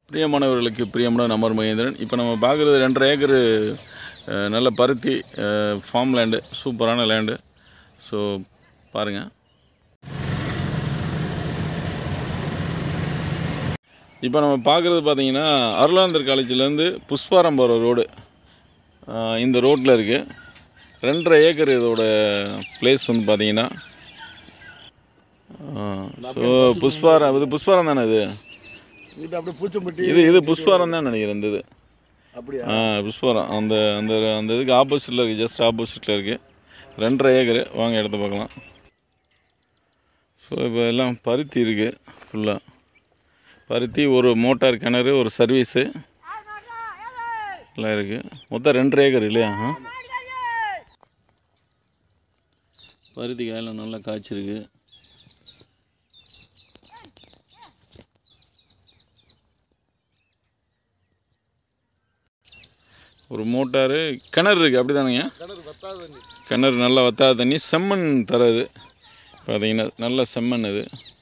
பிரியமானவர்களுக்கு பிரியமான நம்பர் மகேந்திரன் இப்போ நம்ம பார்க்குறது ரெண்டரை ஏக்கரு அஹ், நல்ல பருத்தி ஃபார்ம் லேண்டு சூப்பரான லேண்டு ஸோ பாருங்கள் இப்போ நம்ம பார்க்குறது பார்த்தீங்கன்னா அருளாந்தர் காலேஜ்லேருந்து புஷ்பாரம் போகிற ரோடு இந்த ரோட்டில் இருக்குது ரெண்டரை ஏக்கர் இதோட பிளேஸ் வந்து பார்த்தீங்கன்னா ஸோ புஷ்பாரம் இது புஷ்பாரம் தானே இது இங்கிட்ட அப்படியே பூச்சம்பட்டி இது இது புஷ்பாரம் தான் நினைக்கிறேன் இந்த இது அப்படியா ஆ புஷ்பாரம் அந்த அந்த அந்த இதுக்கு ஆப்போசிட்டில் இருக்குது ஜஸ்ட் ஆப்போசிட்டில் இருக்குது ரெண்டரை ஏக்கரு வாங்க இடத்த பார்க்கலாம் ஸோ இப்போ எல்லாம் பருத்தி இருக்குது ஃபுல்லாக பருத்தி ஒரு மோட்டார் கிணறு ஒரு சர்வீஸு எல்லாம் இருக்குது மொத்தம் ரெண்டரை ஏக்கர் இல்லையா ஆ? பருத்தி காயெல்லாம் நல்லா காய்ச்சிருக்கு ஒரு மோட்டாரு கிணறு இருக்குது அப்படி தானேங்க கிணறு வத்தாத தண்ணி கிணறு நல்லா வத்தாத தண்ணி செம்மண் தரது பார்த்தீங்கன்னா நல்ல செம்மண் இது